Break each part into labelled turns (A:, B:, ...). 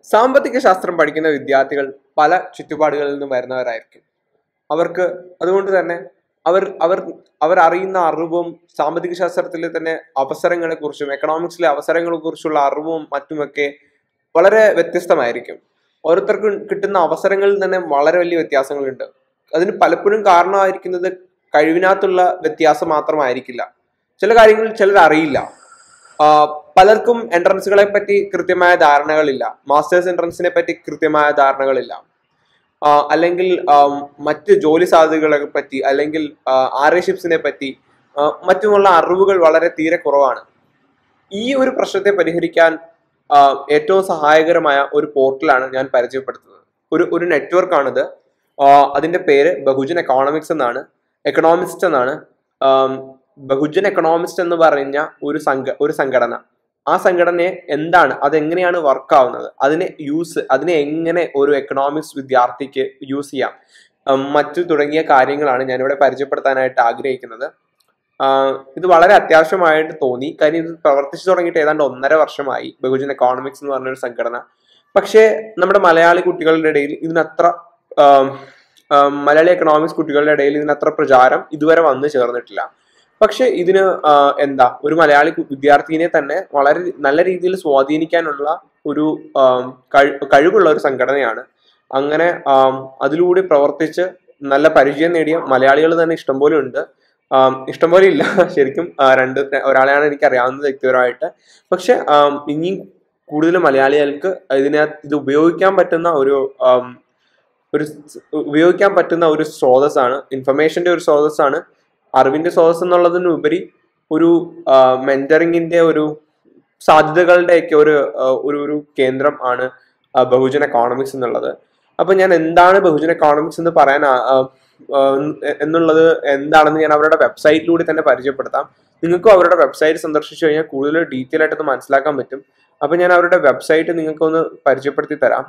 A: സാമ്പത്തിക ശാസ്ത്രം പഠിക്കുന്ന വിദ്യാർത്ഥികൾ പല ചുറ്റുപാടുകളിൽ നിന്നും വരുന്നവരായിരിക്കും അവർക്ക് അതുകൊണ്ട് തന്നെ അവർ അവർ അവർ അറിയുന്ന അറിവും സാമ്പത്തിക ശാസ്ത്രത്തിലെ തന്നെ അവസരങ്ങളെ കുറിച്ചും എക്കണോമിക്സിലെ അവസരങ്ങളെ കുറിച്ചുള്ള അറിവും മറ്റുമൊക്കെ വളരെ വ്യത്യസ്തമായിരിക്കും ഓരോരുത്തർക്കും കിട്ടുന്ന അവസരങ്ങളിൽ തന്നെ വളരെ വലിയ വ്യത്യാസങ്ങളുണ്ട് അതിന് പലപ്പോഴും കാരണമായിരിക്കുന്നത് കഴിവിനകത്തുള്ള വ്യത്യാസം മാത്രമായിരിക്കില്ല ചില കാര്യങ്ങൾ ചിലർ അറിയില്ല ആ, പലർക്കും എൻട്രൻസുകളെ പറ്റി കൃത്യമായ ധാരണകളില്ല മാസ്റ്റേഴ്സ് എൻട്രൻസിനെ പറ്റി കൃത്യമായ ധാരണകളില്ല ആ, അല്ലെങ്കിൽ ആം, മറ്റ് ജോലി സാധ്യതകളെ പറ്റി അല്ലെങ്കിൽ ആർഷിപ്സിനെ പറ്റി ആ, മറ്റുമുള്ള അറിവുകൾ വളരെ തീരെ കുറവാണ് ഈ ഒരു പ്രശ്നത്തെ പരിഹരിക്കാൻ ആ, ഏറ്റവും സഹായകരമായ ഒരു പോർട്ടലാണ് ഞാൻ പരിചയപ്പെടുത്തുന്നത് ഒരു ഒരു നെറ്റ്വർക്കാണിത് അതിന്റെ പേര് ബഹുജൻ എക്കോണമിക്സ് എന്നാണ് എക്കണോമിസ്റ്റ് എന്നാണ് ആം, ബഹുജൻ എക്കണോമിസ്റ്റ് എന്ന് പറഞ്ഞ ഒരു സംഘ ഒരു സംഘടന ആ സംഘടനയെ എന്താണ് അതെങ്ങനെയാണ് വർക്ക് ആവുന്നത് അതിനെ യൂസ് അതിനെ എങ്ങനെ ഒരു എക്കണോമിക്സ് വിദ്യാർത്ഥിക്ക് യൂസ് ചെയ്യാം ഉം, മറ്റു തുടങ്ങിയ കാര്യങ്ങളാണ് ഞാനിവിടെ പരിചയപ്പെടുത്താനായിട്ട് ആഗ്രഹിക്കുന്നത് ആഹ് ഇത് വളരെ അത്യാവശ്യമായിട്ട് തോന്നി കാര്യം ഇത് പ്രവർത്തിച്ചു തുടങ്ങിയിട്ട് ഏതാണ്ട് ഒന്നര വർഷമായി ബഹുജൻ എക്കോണമിക്സ് എന്ന് പറഞ്ഞൊരു സംഘടന പക്ഷേ നമ്മുടെ മലയാളി കുട്ടികളുടെ ഇടയിൽ ഇതിനത്ര ആം, ആം, മലയാളി എക്കണോമിക്സ് കുട്ടികളുടെ ഇടയിൽ ഇതിനത്ര പ്രചാരം ഇതുവരെ വന്നു ചേർന്നിട്ടില്ല പക്ഷെ ഇതിന് ആഹ്, എന്താ ഒരു മലയാളി കു- വിദ്യാർത്ഥിനെ തന്നെ വളരെ നല്ല രീതിയിൽ സ്വാധീനിക്കാനുള്ള ഒരു ആം, കഴി- കഴിവുള്ള ഒരു സംഘടനയാണ് അങ്ങനെ ആം, അതിലൂടെ പ്രവർത്തിച്ച് നല്ല പരിചയം നേടിയ മലയാളികൾ തന്നെ ഇഷ്ടംപോലെ ഉണ്ട് ആം, ഇഷ്ടംപോലെ ഇല്ല ശരിക്കും ആ, രണ്ട് ഒരാളെയാണ് എനിക്ക് അറിയാവുന്നത് വ്യക്തിപരമായിട്ട് പക്ഷെ ആം, ഇനിയും കൂടുതൽ മലയാളികൾക്ക് ഇതിനകത്ത് ഇത് ഉപയോഗിക്കാൻ പറ്റുന്ന ഒരു ആം, ഒരു സ്- ഉപയോഗിക്കാൻ പറ്റുന്ന ഒരു സ്രോതസ്സാണ് ഇൻഫർമേഷന്റെ ഒരു സ്രോതസ്സാണ് അറിവിന്റെ സ്രോതസ് എന്നുള്ളതിനുപരി ഒരു മെന്ററിങ്ങിന്റെ ഒരു സാധ്യതകളുടെയൊക്കെ ഒരു ആ, ഒരു ഒരു കേന്ദ്രം ആണ് ആ, ബഹുജൻ എക്കോണമിക്സ് എന്നുള്ളത് അപ്പൊ ഞാൻ എന്താണ് ബഹുജൻ എക്കോണമിക്സ് എന്ന് പറയാൻ ആ- ആ, ആ, എന്നുള്ളത് എന്താണെന്ന് ഞാൻ അവരുടെ വെബ്സൈറ്റിലൂടെ തന്നെ പരിചയപ്പെടുത്താം നിങ്ങൾക്കും അവരുടെ വെബ്സൈറ്റ് സന്ദർശിച്ചു കഴിഞ്ഞാൽ കൂടുതൽ ഡീറ്റെയിൽ ആയിട്ട് മനസ്സിലാക്കാൻ പറ്റും അപ്പൊ ഞാൻ അവരുടെ വെബ്സൈറ്റ് നിങ്ങൾക്കൊന്ന് പരിചയപ്പെടുത്തി തരാം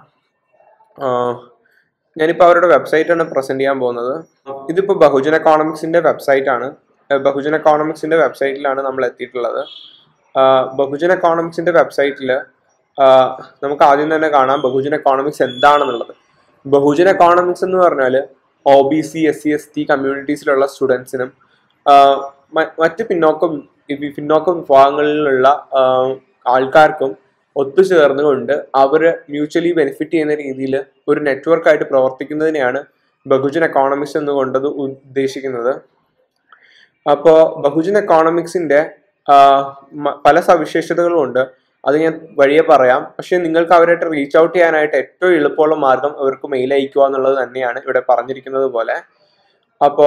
A: ആ, ഞാനിപ്പോൾ അവരുടെ വെബ്സൈറ്റ് ആണ് പ്രസന്റ് ചെയ്യാൻ പോകുന്നത് ഇതിപ്പോൾ ബഹുജൻ എക്കോണമിക്സിന്റെ വെബ്സൈറ്റ് ആണ് ഏഹ് ബഹുജൻ എക്കോണമിക്സിന്റെ വെബ്സൈറ്റിലാണ് നമ്മൾ എത്തിയിട്ടുള്ളത് ആ, ബഹുജൻ എക്കോണമിക്സിന്റെ വെബ്സൈറ്റിൽ നമുക്ക് ആദ്യം തന്നെ കാണാം ബഹുജൻ എക്കോണമിക്സ് എന്താണെന്നുള്ളത് ബഹുജൻ എക്കോണമിക്സ് എന്ന് പറഞ്ഞാൽ O B C S C S T കമ്മ്യൂണിറ്റീസിലുള്ള സ്റ്റുഡൻസിനും മറ്റ് പിന്നോക്ക വി- പിന്നോക്ക വിഭാഗങ്ങളിലുള്ള ആ, ആൾക്കാർക്കും ഒത്തുചേർന്നുകൊണ്ട് അവർ മ്യൂച്വലി ബെനിഫിറ്റ് ചെയ്യുന്ന രീതിയിൽ ഒരു നെറ്റ്വർക്കായിട്ട് പ്രവർത്തിക്കുന്നതിനെയാണ് ബഹുജൻ എക്കോണമിക്സ് എന്ന് കൊണ്ടത് ഉദ്ദേശിക്കുന്നത് അപ്പോൾ ബഹുജൻ എക്കോണമിക്സിന്റെ ആ, മ- പല സവിശേഷതകളും ഉണ്ട് അത് ഞാൻ വഴിയെ പറയാം പക്ഷെ നിങ്ങൾക്ക് അവരായിട്ട് റീച്ച് ഔട്ട് ചെയ്യാനായിട്ട് ഏറ്റവും എളുപ്പമുള്ള മാർഗം അവർക്ക് മെയിൽ അയക്കുക എന്നുള്ളത് തന്നെയാണ് ഇവിടെ പറഞ്ഞിരിക്കുന്നത് പോലെ അപ്പോ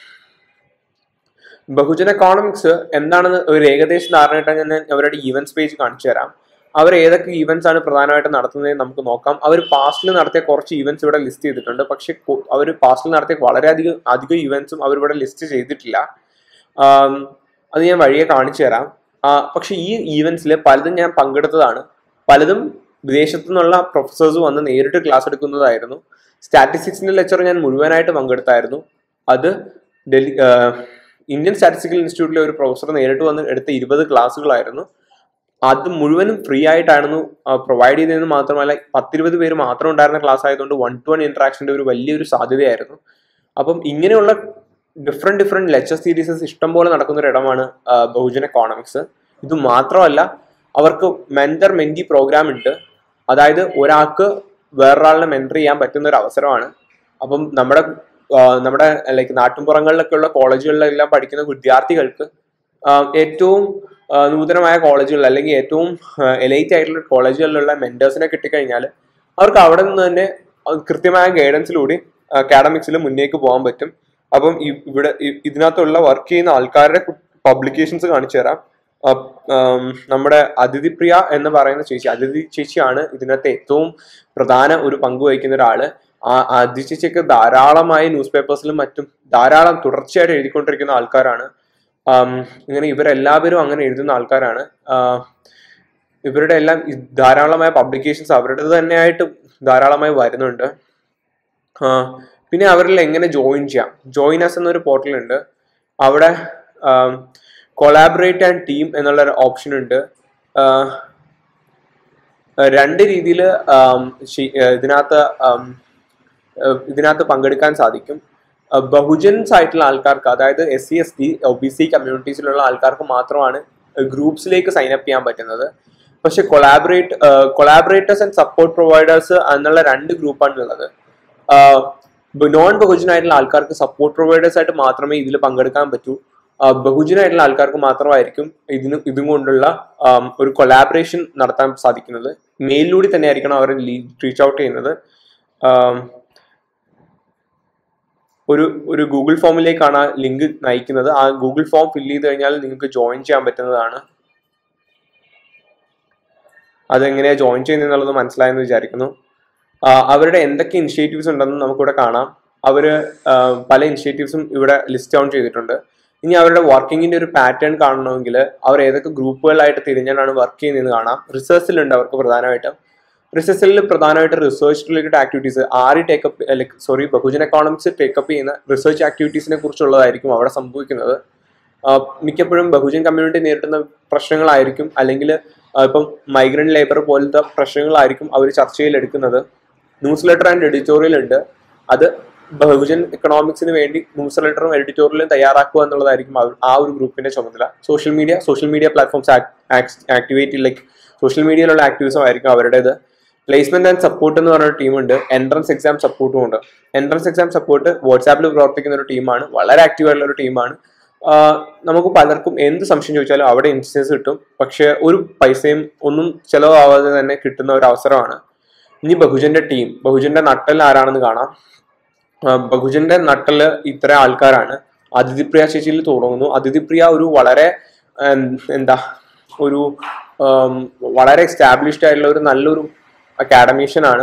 A: ബഹുജൻ എക്കോണമിക്സ് എന്താണെന്ന് ഒരു ഏകദേശ ധാരണയായിട്ട് ഞാൻ അവരുടെ ഈവൻസ് പേജ് കാണിച്ചു തരാം അവർ ഏതൊക്കെ ഈവൻസ് ആണ് പ്രധാനമായിട്ട് നടത്തുന്നത് നമുക്ക് നോക്കാം അവർ പാസ്റ്റിൽ നടത്തിയ കുറച്ച് ഈവൻസ് ഇവിടെ ലിസ്റ്റ് ചെയ്തിട്ടുണ്ട് പക്ഷെ അവർ പാസ്റ്റിൽ നടത്തിയ വളരെയധികം അധികം ഈവൻസും അവർ ഇവിടെ ലിസ്റ്റ് ചെയ്തിട്ടില്ല ആം, അത് ഞാൻ വഴിയെ കാണിച്ചു തരാം ആ, പക്ഷെ ഈ ഈവൻസിൽ പലതും ഞാൻ പങ്കെടുത്തതാണ് പലതും വിദേശത്തു നിന്നുള്ള പ്രൊഫസേഴ്സ് വന്ന് നേരിട്ട് ക്ലാസ് എടുക്കുന്നതായിരുന്നു സ്റ്റാറ്റിസ്റ്റിക്സിന്റെ ലെക്ചർ ഞാൻ മുഴുവനായിട്ട് പങ്കെടുത്തായിരുന്നു അത് ഡൽഹി ആ, ഇന്ത്യൻ സ്റ്റാറ്റിസ്റ്റിക്കൽ ഇൻസ്റ്റിറ്റ്യൂട്ടിലെ ഒരു പ്രൊഫസർ നേരിട്ട് വന്ന് എടുത്ത ഇരുപത് ക്ലാസ്സുകളായിരുന്നു അത് മുഴുവനും ഫ്രീ ആയിട്ടായിരുന്നു പ്രൊവൈഡ് ചെയ്തതെന്ന് മാത്രമല്ല പത്തിരുപത് പേര് മാത്രം ഉണ്ടായിരുന്ന ക്ലാസ് ആയതുകൊണ്ട് വൺ ടു വൺ ഇന്ററാക്ഷന്റെ ഒരു വലിയൊരു സാധ്യതയായിരുന്നു അപ്പം ഇങ്ങനെയുള്ള ഡിഫറെന്റ് ഡിഫറെന്റ് ലെക്ചർ സീരീസസ് ഇഷ്ടം പോലെ നടക്കുന്ന ഒരു ഇടമാണ് ആ, ബഹുജൻ എക്കോണമിക്സ് ഇത് മാത്രമല്ല അവർക്ക് മെന്റർ മെന്റി പ്രോഗ്രാം ഉണ്ട് അതായത് ഒരാൾക്ക് വേറൊരാളിനെ മെന്റർ ചെയ്യാൻ പറ്റുന്ന ഒരു അവസരമാണ് അപ്പം നമ്മുടെ ആ, നമ്മുടെ ലൈക്ക് നാട്ടിൻപുറങ്ങളിലൊക്കെ ഉള്ള കോളേജുകളിലെല്ലാം പഠിക്കുന്ന വിദ്യാർത്ഥികൾക്ക് ആ, ഏറ്റവും ആ, നൂതനമായ കോളേജുകൾ അല്ലെങ്കിൽ ഏറ്റവും എലൈറ്റ് ആയിട്ടുള്ള കോളേജുകളിലുള്ള മെന്റേഴ്സിനെ കിട്ടിക്കഴിഞ്ഞാൽ അവർക്ക് അവിടെ നിന്ന് തന്നെ അത് കൃത്യമായ ഗൈഡൻസിലൂടെ അക്കാഡമിക്സിൽ മുന്നേക്ക് പോകാൻ പറ്റും അപ്പം ഇ- ഇവിടെ ഇ- ഇതിനകത്തുള്ള വർക്ക് ചെയ്യുന്ന ആൾക്കാരുടെ പബ്ലിക്കേഷൻസ് കാണിച്ചു തരാം അഹ് ആം, നമ്മുടെ അതിഥി പ്രിയ എന്ന് പറയുന്ന ചേച്ചി അതിഥി ചേച്ചിയാണ് ഇതിനകത്ത് ഏറ്റവും പ്രധാന ഒരു പങ്ക് വഹിക്കുന്ന ഒരാള് ആ അതിഥി ചേച്ചിയൊക്കെ ധാരാളമായി ന്യൂസ് പേപ്പേഴ്സിലും മറ്റും ധാരാളം തുടർച്ചയായിട്ട് എഴുതിക്കൊണ്ടിരിക്കുന്ന ആൾക്കാരാണ് ആം, ഇങ്ങനെ ഇവരെല്ലാവരും അങ്ങനെ എഴുതുന്ന ആൾക്കാരാണ് ആ, ഇവരുടെ എല്ലാം ഈ ധാരാളമായ പബ്ലിക്കേഷൻസ് അവരുടെ തന്നെയായിട്ട് ധാരാളമായി വരുന്നുണ്ട് ആ, പിന്നെ അവരിൽ എങ്ങനെ ജോയിൻ ചെയ്യാം ജോയിൻ അസ് എന്നൊരു പോർട്ടൽ ഉണ്ട് അവിടെ കൊളാബറേറ്റ് ആൻഡ് ടീം എന്നുള്ള ഒരു ഓപ്ഷൻ ഉണ്ട് ആ, ഏഹ് രണ്ട് രീതിയിൽ ഇതിനകത്ത് ആം, ഏഹ് ഇതിനകത്ത് പങ്കെടുക്കാൻ സാധിക്കും ഏഹ് ബഹുജൻസ് ആയിട്ടുള്ള ആൾക്കാർക്ക് അതായത് S C S T O B C കമ്മ്യൂണിറ്റീസിലുള്ള ആൾക്കാർക്ക് മാത്രമാണ് ഗ്രൂപ്പ്സിലേക്ക് സൈൻ അപ്പ് ചെയ്യാൻ പറ്റുന്നത് പക്ഷെ collaborate collaborators and support providers എന്നുള്ള രണ്ട് ഗ്രൂപ്പാണ് ഉള്ളത് നോൺ ബഹുജൻ ആയിട്ടുള്ള ആൾക്കാർക്ക് സപ്പോർട്ട് പ്രൊവൈഡേഴ്സ് ആയിട്ട് മാത്രമേ ഇതിൽ പങ്കെടുക്കാൻ പറ്റൂ ബഹുജൻ ആയിട്ടുള്ള ആൾക്കാർക്ക് മാത്രമായിരിക്കും ഇതിന് ഇതും കൊണ്ടുള്ള ആം, ഒരു കൊളാബറേഷൻ നടത്താൻ സാധിക്കുന്നത് മെയിലിലൂടെ തന്നെ ആയിരിക്കണം അവർ റീച്ച് ഔട്ട് ചെയ്യുന്നത് ആം, ഒരു ഒരു ഗൂഗിൾ ഫോമിലേക്കാണ് ആ ലിങ്ക് നയിക്കുന്നത് ആ ഗൂഗിൾ ഫോം ഫില്ല് ചെയ്ത് കഴിഞ്ഞാൽ നിങ്ങൾക്ക് ജോയിൻ ചെയ്യാൻ പറ്റുന്നതാണ് അതെങ്ങനെയാ ജോയിൻ ചെയ്യുന്നത് മനസ്സിലായെന്ന് വിചാരിക്കുന്നു ആ, അവരുടെ എന്തൊക്കെ ഇനിഷ്യേറ്റീവ്സ് ഉണ്ടെന്ന് നമുക്കിവിടെ കാണാം അവര് ആ, പല ഇനിഷ്യേറ്റീവ്സും ഇവിടെ ലിസ്റ്റ് ഡൗൺ ചെയ്തിട്ടുണ്ട് ഇനി അവരുടെ വർക്കിങ്ങിന്റെ ഒരു പാറ്റേൺ കാണണമെങ്കിൽ അവർ ഏതൊക്കെ ഗ്രൂപ്പുകളായിട്ട് തിരിഞ്ഞാണ് വർക്ക് ചെയ്യുന്നതെന്ന് കാണാം റിസർച്ചിലുണ്ട് അവർക്ക് പ്രധാനമായിട്ടും റിസർച്ചിൽ പ്രധാനമായിട്ട് റിസർച്ച് റിലേറ്റഡ് ആക്ടിവിറ്റീസ് ആര് take up like sorry Bahujan economics take up ചെയ്യുന്ന റിസർച്ച് ആക്ടിവിറ്റീസിനെ കുറിച്ചുള്ളതായിരിക്കും അവിടെ സംഭവിക്കുന്നത് ആ, മിക്കപ്പോഴും ബഹുജൻ കമ്മ്യൂണിറ്റി നേരിടുന്ന പ്രശ്നങ്ങളായിരിക്കും അല്ലെങ്കിൽ ഇപ്പം മൈഗ്രന്റ് ലേബർ പോലത്തെ പ്രശ്നങ്ങളായിരിക്കും അവർ ചർച്ചയിൽ എടുക്കുന്നത് ന്യൂസ് ലെറ്റർ ആൻഡ് എഡിറ്റോറിയൽ ഉണ്ട് അത് ബഹുജൻ എക്കണോമിക്സിന് വേണ്ടി ന്യൂസ് ലെറ്ററും എഡിറ്റോറിയലും തയ്യാറാക്കുക എന്നുള്ളതായിരിക്കും അവർ- ആ ഒരു ഗ്രൂപ്പിന്റെ ചുമതല social media social media platforms activate like social മീഡിയയിലുള്ള ആക്ടിവിസം ആയിരിക്കും അവരുടേത് പ്ലേസ്മെന്റ് ആൻഡ് സപ്പോർട്ട് എന്ന് പറഞ്ഞ ടീമുണ്ട് എൻട്രൻസ് എക്സാം സപ്പോർട്ടും ഉണ്ട് എൻട്രൻസ് എക്സാം സപ്പോർട്ട് വാട്സാപ്പിൽ പ്രവർത്തിക്കുന്ന ഒരു ടീമാണ് വളരെ ആക്റ്റീവ് ആയിട്ടുള്ള ഒരു ടീമാണ് ആഹ് നമുക്ക് പലർക്കും എന്ത് സംശയം ചോദിച്ചാലും അവിടെ ഇൻസ്റ്റൻസ് കിട്ടും പക്ഷെ ഒരു പൈസയും ഒന്നും ചെലവാകാതെ തന്നെ കിട്ടുന്ന ഒരു അവസരമാണ് ഇനി ബഹുജന്റെ ടീം ബഹുജന്റെ നട്ടൽ ആരാണെന്ന് കാണാം ആഹ് ബഹുജന്റെ നട്ടല് ഇത്ര ആൾക്കാരാണ് അതിഥിപ്രിയ ചേച്ചിയിൽ തുടങ്ങുന്നു അതിഥിപ്രിയ ഒരു വളരെ ഉം, എന്താ ഒരു ഉം, വളരെ എസ്റ്റാബ്ലിഷ്ഡ് ആയിട്ടുള്ള ഒരു നല്ലൊരു അക്കാഡമീഷ്യൻ ആണ്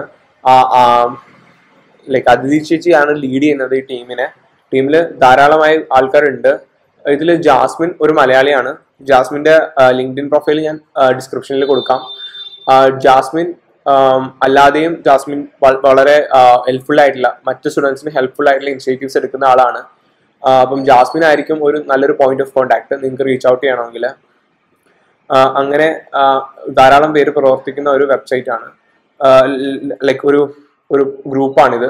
A: ലൈക്ക് അതിഥി ചേച്ചിയാണ് ലീഡ് ചെയ്യുന്നത് ഈ ടീമിനെ ടീമിൽ ധാരാളമായി ആൾക്കാരുണ്ട് ഇതിൽ ജാസ്മിൻ ഒരു മലയാളിയാണ് ജാസ്മിന്റെ ലിങ്ക്ഡിൻ പ്രൊഫൈൽ ഞാൻ ഡിസ്ക്രിപ്ഷനിൽ കൊടുക്കാം ആ, ജാസ്മിൻ ആം, അല്ലാതെയും ജാസ്മിൻ വ- വളരെ ഹെൽപ്ഫുൾ ആയിട്ടുള്ള മറ്റു സ്റ്റുഡൻസിന് ഹെൽപ്ഫുൾ ആയിട്ടുള്ള ഇനിഷ്യേറ്റീവ്സ് എടുക്കുന്ന ആളാണ് ആ, അപ്പം ജാസ്മിൻ ആയിരിക്കും ഒരു നല്ലൊരു പോയിന്റ് ഓഫ് കോൺടാക്ട് നിങ്ങൾക്ക് റീച്ച് ഔട്ട് ചെയ്യണമെങ്കിൽ ആ, അങ്ങനെ ആ, ധാരാളം പേര് പ്രവർത്തിക്കുന്ന ഒരു വെബ്സൈറ്റ് ആണ് ലൈക്ക് ഒരു ഒരു ഗ്രൂപ്പാണിത്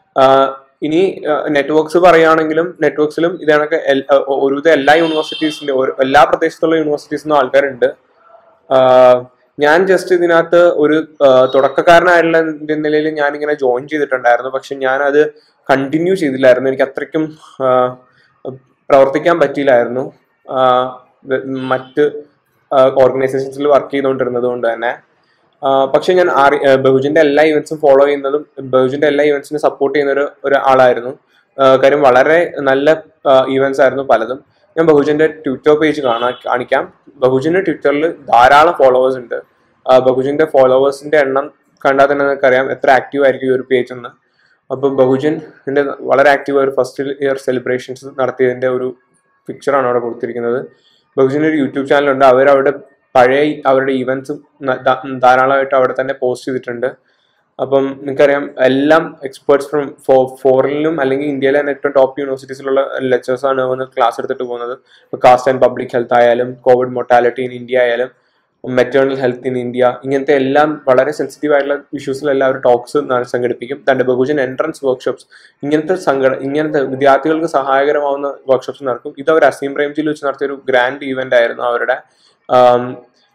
A: ഇനി നെറ്റ്വർക്ക്സ് പറയുകയാണെങ്കിലും നെറ്റ്വർക്ക്സിലും ഇത് കണക്ക് എൽ- ആ, ഒരുവിധം എല്ലാ യൂണിവേഴ്സിറ്റീസിന്റെ എല്ലാ പ്രദേശത്തുള്ള യൂണിവേഴ്സിറ്റീസിൽ നിന്നും ആൾക്കാരുണ്ട് ആ, ഞാൻ ജസ്റ്റ് ഇതിനകത്ത് ഒരു ആ, തുടക്കക്കാരനായുള്ള നിലയിൽ ഞാൻ ഇങ്ങനെ ജോയിൻ ചെയ്തിട്ടുണ്ടായിരുന്നു പക്ഷെ ഞാൻ അത് കണ്ടിന്യൂ ചെയ്തില്ലായിരുന്നു എനിക്ക് അത്രയ്ക്കും ആ, പ്രവർത്തിക്കാൻ പറ്റിയില്ലായിരുന്നു ആ, വെ- മറ്റ് ഓർഗനൈസേഷൻസിൽ വർക്ക് ചെയ്തുകൊണ്ടിരുന്നത് കൊണ്ട് തന്നെ ആ, പക്ഷെ ഞാൻ അറി ആ, ബഹുജന്റെ എല്ലാ ഇവന്റ്സും ഫോളോ ചെയ്യുന്നതും ബഹുജന്റെ എല്ലാ ഇവന്റ്സിനും സപ്പോർട്ട് ചെയ്യുന്ന ഒരു ഒരാളായിരുന്നു ആ, കാര്യം വളരെ നല്ല ഇവന്റ്സ് ആയിരുന്നു പലതും ഞാൻ ബഹുജന്റെ ട്വിറ്റർ പേജ് കാണാ കാണിക്കാം ബഹുജന്റെ ട്വിറ്ററിൽ ധാരാളം ഫോളോവേഴ്സ് ഉണ്ട് ആ, ബഹുജന്റെ ഫോളോവേഴ്സിന്റെ എണ്ണം കണ്ടാൽ തന്നെ നിങ്ങൾക്കറിയാം എത്ര ആക്റ്റീവ് ആയിരിക്കും ഈ ഒരു പേജ് എന്ന് അപ്പം ബഹുജൻ ഇതിന്റെ വളരെ ആക്റ്റീവ് ഒരു ഫസ്റ്റ് ഇയർ സെലിബ്രേഷൻസ് നടത്തിയതിന്റെ ഒരു പിക്ചറാണ് അവിടെ കൊടുത്തിരിക്കുന്നത് ബഹുജന് ഒരു യൂട്യൂബ് ചാനലുണ്ട് അവർ അവിടെ പഴയ അവരുടെ ഇവന്റ്സും ധാരാളമായിട്ട് അവിടെ തന്നെ പോസ്റ്റ് ചെയ്തിട്ടുണ്ട് അപ്പം നിങ്ങൾക്കറിയാം എല്ലാം എക്സ്പേർട്സ് ഫ്രം ഫോറിനിലും അല്ലെങ്കിൽ ഇന്ത്യയിലെ തന്നെ ഏറ്റവും ടോപ്പ് യൂണിവേഴ്സിറ്റീസിലുള്ള ലെക്ചേഴ്സ് ആണ് വന്ന് ക്ലാസ് എടുത്തിട്ട് പോകുന്നത് കാസ്റ്റ് ആൻഡ് പബ്ലിക് ഹെൽത്ത് ആയാലും കോവിഡ് മൊർട്ടാലിറ്റി ഇൻ ഇന്ത്യ ആയാലും മെറ്റേണൽ ഹെൽത്ത് ഇൻ ഇന്ത്യ ഇങ്ങനത്തെ എല്ലാം വളരെ സെൻസിറ്റീവ് ആയിട്ടുള്ള ഇഷ്യൂസിലെല്ലാം അവർ ടോക്സ് സംഘടിപ്പിക്കും തന്റെ ബഹുജൻ എൻട്രൻസ് വർക്ക്ഷോപ്സ് ഇങ്ങനത്തെ സംഘട ഇങ്ങനത്തെ വിദ്യാർത്ഥികൾക്ക് സഹായകരമാവുന്ന വർക്ക്ഷോപ്സ് നടക്കും ഇത് അവർ അസീം പ്രേംജിയിൽ വെച്ച് നടത്തിയ ഒരു ഗ്രാൻഡ് ഇവന്റ് ആയിരുന്നു അവരുടെ ആം,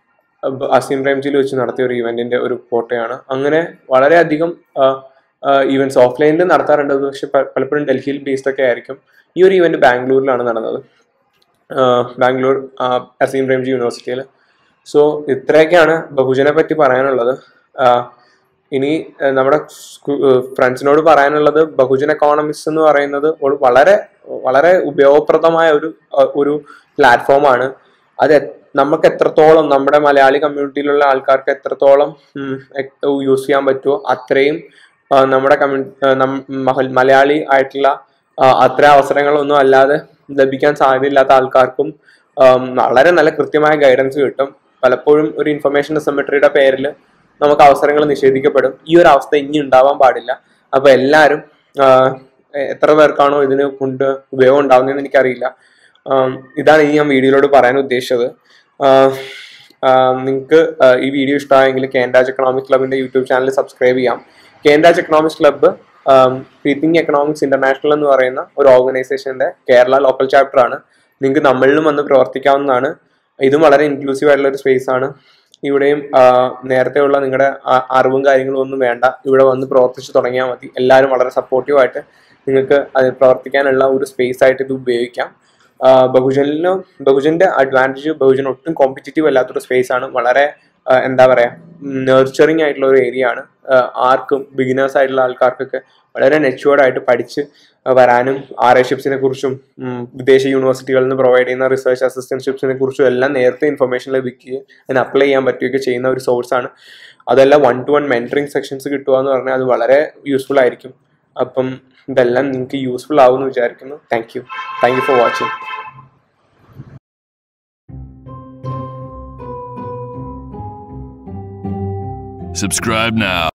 A: ബ- അസീം പ്രേംജിയിൽ വെച്ച് നടത്തിയ ഒരു ഇവന്റിന്റെ ഒരു ഫോട്ടോയാണ് അങ്ങനെ വളരെയധികം ഈവൻസ് ഓഫ്ലൈനിൽ നടത്താറുണ്ട് പക്ഷെ പ- പലപ്പോഴും ഡൽഹിയിൽ ബേസ്ഡ് ഒക്കെ ആയിരിക്കും ഈ ഒരു ഇവന്റ് ബാംഗ്ലൂരിലാണ് നടന്നത് ആഹ് ബാംഗ്ലൂർ ആഹ് അസീം പ്രേംജി യൂണിവേഴ്സിറ്റിയിൽ സോ ഇത്രയൊക്കെയാണ് ബഹുജനെ പറ്റി പറയാനുള്ളത് ആഹ് ഇനി ആഹ് നമ്മുടെ ഫ്രണ്ട്സിനോട് പറയാനുള്ളത് ബഹുജൻ എക്കോണമിക്സ് എന്ന് പറയുന്നത് ഒരു വളരെ വളരെ ഉപയോഗപ്രദമായ ഒരു ആഹ് ഒരു പ്ലാറ്റ്ഫോമാണ് അത് എ- നമുക്ക് എത്രത്തോളം നമ്മുടെ മലയാളി കമ്മ്യൂണിറ്റിയിലുള്ള ആൾക്കാർക്ക് എത്രത്തോളം യൂസ് ചെയ്യാൻ പറ്റുമോ അത്രയും ആഹ് നമ്മുടെ കമ്മ്യൂണി മലയാളി ആയിട്ടുള്ള ആഹ് അത്ര അവസരങ്ങളൊന്നും അല്ലാതെ ലഭിക്കാൻ സാധ്യതയില്ലാത്ത ആൾക്കാർക്കും ആം, വളരെ നല്ല കൃത്യമായ ഗൈഡൻസ് കിട്ടും പലപ്പോഴും ഒരു ഇൻഫർമേഷൻ സിമെട്രിയുടെ പേരിൽ നമുക്ക് അവസരങ്ങൾ നിഷേധിക്കപ്പെടും ഈ ഒരു അവസ്ഥ ഇനി ഉണ്ടാവാൻ പാടില്ല അപ്പൊ എല്ലാവരും ആഹ്, എ- എത്ര പേർക്കാണോ ഇതിന് കൊണ്ട് ഉപയോഗം ഉണ്ടാവുന്നതെന്ന് എനിക്കറിയില്ല ആം, ഇതാണ് ഇനി ഞാൻ വീഡിയോയിലോട് പറയാൻ ഉദ്ദേശിച്ചത് ആഹ്, നിങ്ങൾക്ക് ഈ വീഡിയോ ഇഷ്ടമായെങ്കിൽ കേൻഡാജ് എക്കണോമിക്സ് ക്ലബിന്റെ യൂട്യൂബ് ചാനൽ സബ്സ്ക്രൈബ് ചെയ്യാം കേൻഡാജ് എക്കണോമിക്സ് ക്ലബ്ബ് പീപ്പിംഗ് എക്കണോമിക്സ് ഇന്റർനാഷണൽ എന്ന് പറയുന്ന ഒരു ഓർഗനൈസേഷന്റെ കേരള ലോക്കൽ ചാപ്റ്റർ ആണ് നിങ്ങൾക്ക് നമ്മളിലും വന്ന് പ്രവർത്തിക്കാവുന്നതാണ് ഇതും വളരെ ഇൻക്ലൂസീവ് ആയിട്ടുള്ള ഒരു സ്പേസ് ആണ് ഇവിടെയും ആ, നേരത്തെയുള്ള നിങ്ങളുടെ ആ- അറിവും കാര്യങ്ങളും ഒന്നും വേണ്ട ഇവിടെ വന്ന് പ്രവർത്തിച്ച് തുടങ്ങിയാൽ മതി എല്ലാവരും വളരെ സപ്പോർട്ടീവായിട്ട് നിങ്ങൾക്ക് അത് പ്രവർത്തിക്കാനുള്ള ഒരു സ്പേസ് ആയിട്ട് ഇത് ഉപയോഗിക്കാം ആ, ബഹുജനിലും ബഹുജന്റെ അഡ്വാൻറ്റേജ് ബഹുജൻ ഒട്ടും കോമ്പറ്റീറ്റീവ് അല്ലാത്തൊരു സ്പേസ് ആണ് വളരെ ആ, എന്താ പറയാ നെർച്ചറിങ് ആയിട്ടുള്ള ഒരു ഏരിയ ആണ് ആ, ആർക്കും ബിഗിനേഴ്സ് ആയിട്ടുള്ള ആൾക്കാർക്കൊക്കെ വളരെ നെച്ചുവേർഡ് ആയിട്ട് പഠിച്ച് ആ, വരാനും ആർ ഷിപ്സിനെ കുറിച്ചും ഉം, വിദേശ യൂണിവേഴ്സിറ്റികളിൽ നിന്ന് പ്രൊവൈഡ് ചെയ്യുന്ന റിസർച്ച് അസിസ്റ്റൻഷിപ്സിനെ കുറിച്ചും എല്ലാം നേരത്തെ ഇൻഫർമേഷൻ ലഭിക്കുകയും അതിന് അപ്ലൈ ചെയ്യാൻ പറ്റുകയൊക്കെ ചെയ്യുന്ന ഒരു സോഴ്സ് ആണ് അതെല്ലാം one to one mentoring sessions കിട്ടുക എന്ന് പറഞ്ഞാൽ അത് വളരെ യൂസ്ഫുൾ ആയിരിക്കും അപ്പം ഇതെല്ലാം നിങ്ങൾക്ക് യൂസ്ഫുൾ ആവുമെന്ന് വിചാരിക്കുന്നു thank you thank you for watching
B: Subscribe now.